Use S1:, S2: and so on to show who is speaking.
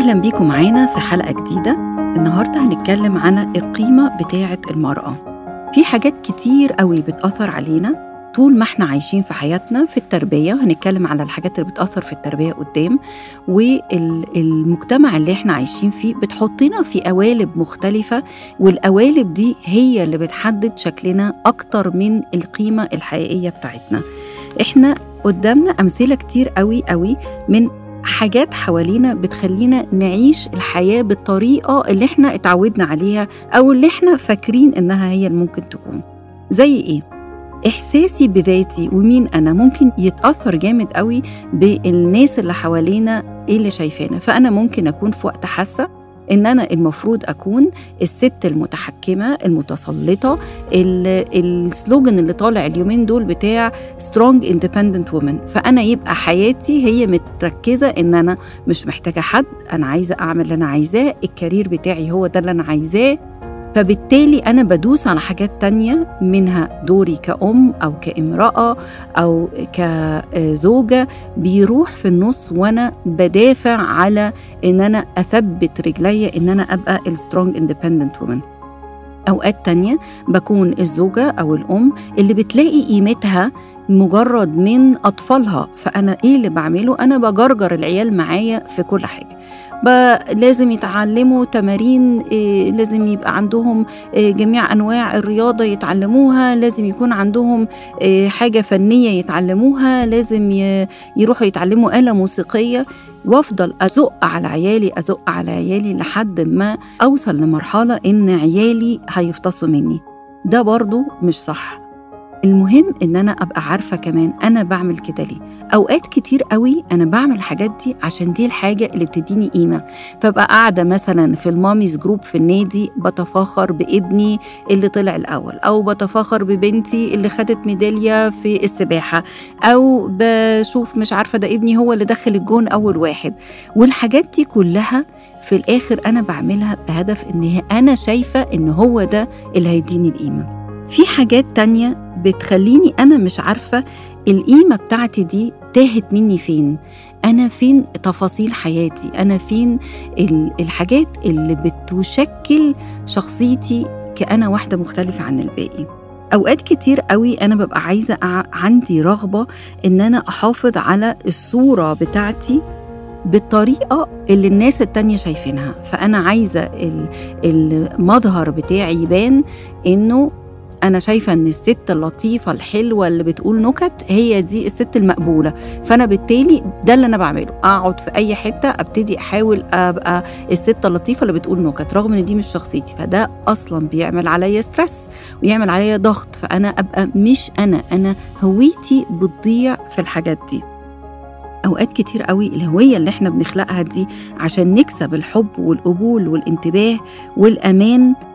S1: أهلا بيكم معانا في حلقة جديدة النهاردة هنتكلم عن القيمة بتاعة المرأة في حاجات كتير قوي بتأثر علينا طول ما احنا عايشين في حياتنا في التربية هنتكلم على الحاجات اللي بتأثر في التربية قدام والمجتمع اللي احنا عايشين فيه بتحطنا في قوالب مختلفة والقوالب دي هي اللي بتحدد شكلنا أكتر من القيمة الحقيقية بتاعتنا احنا قدامنا أمثلة كتير قوي قوي من حاجات حوالينا بتخلينا نعيش الحياة بالطريقة اللي احنا اتعودنا عليها أو اللي احنا فاكرين إنها هي اللي ممكن تكون زي إيه؟ إحساسي بذاتي ومين أنا ممكن يتأثر جامد قوي بالناس اللي حوالينا إيه اللي شايفانا فأنا ممكن أكون في وقت حاسة ان انا المفروض اكون الست المتحكمه المتسلطه السلوجن اللي طالع اليومين دول بتاع سترونج اندبندنت وومن فانا يبقى حياتي هي متركزه ان انا مش محتاجه حد انا عايزه اعمل اللي انا عايزاه الكارير بتاعي هو ده اللي انا عايزاه فبالتالي أنا بدوس على حاجات تانية منها دوري كأم أو كامرأة أو كزوجة بيروح في النص وأنا بدافع على إن أنا أثبت رجلي إن أنا أبقى السترونج اندبندنت وومن أوقات تانية بكون الزوجة أو الأم اللي بتلاقي قيمتها مجرد من أطفالها فأنا إيه اللي بعمله؟ أنا بجرجر العيال معايا في كل حاجة لازم يتعلموا تمارين إيه لازم يبقى عندهم إيه جميع انواع الرياضه يتعلموها لازم يكون عندهم إيه حاجه فنيه يتعلموها لازم يروحوا يتعلموا اله موسيقيه وافضل ازق على عيالي ازق على عيالي لحد ما اوصل لمرحله ان عيالي هيفتصوا مني ده برضو مش صح المهم ان انا ابقى عارفه كمان انا بعمل كده ليه اوقات كتير قوي انا بعمل الحاجات دي عشان دي الحاجه اللي بتديني قيمه فابقى قاعده مثلا في الماميز جروب في النادي بتفاخر بابني اللي طلع الاول او بتفاخر ببنتي اللي خدت ميداليه في السباحه او بشوف مش عارفه ده ابني هو اللي دخل الجون اول واحد والحاجات دي كلها في الاخر انا بعملها بهدف ان انا شايفه ان هو ده اللي هيديني القيمه في حاجات تانية بتخليني أنا مش عارفة القيمة بتاعتي دي تاهت مني فين أنا فين تفاصيل حياتي أنا فين الحاجات اللي بتشكل شخصيتي كأنا واحدة مختلفة عن الباقي أوقات كتير قوي أنا ببقى عايزة عندي رغبة إن أنا أحافظ على الصورة بتاعتي بالطريقة اللي الناس التانية شايفينها فأنا عايزة المظهر بتاعي يبان إنه انا شايفه ان الست اللطيفه الحلوه اللي بتقول نكت هي دي الست المقبوله فانا بالتالي ده اللي انا بعمله اقعد في اي حته ابتدي احاول ابقى الست اللطيفه اللي بتقول نكت رغم ان دي مش شخصيتي فده اصلا بيعمل عليا ستريس ويعمل عليا ضغط فانا ابقى مش انا انا هويتي بتضيع في الحاجات دي اوقات كتير قوي الهويه اللي احنا بنخلقها دي عشان نكسب الحب والقبول والانتباه والامان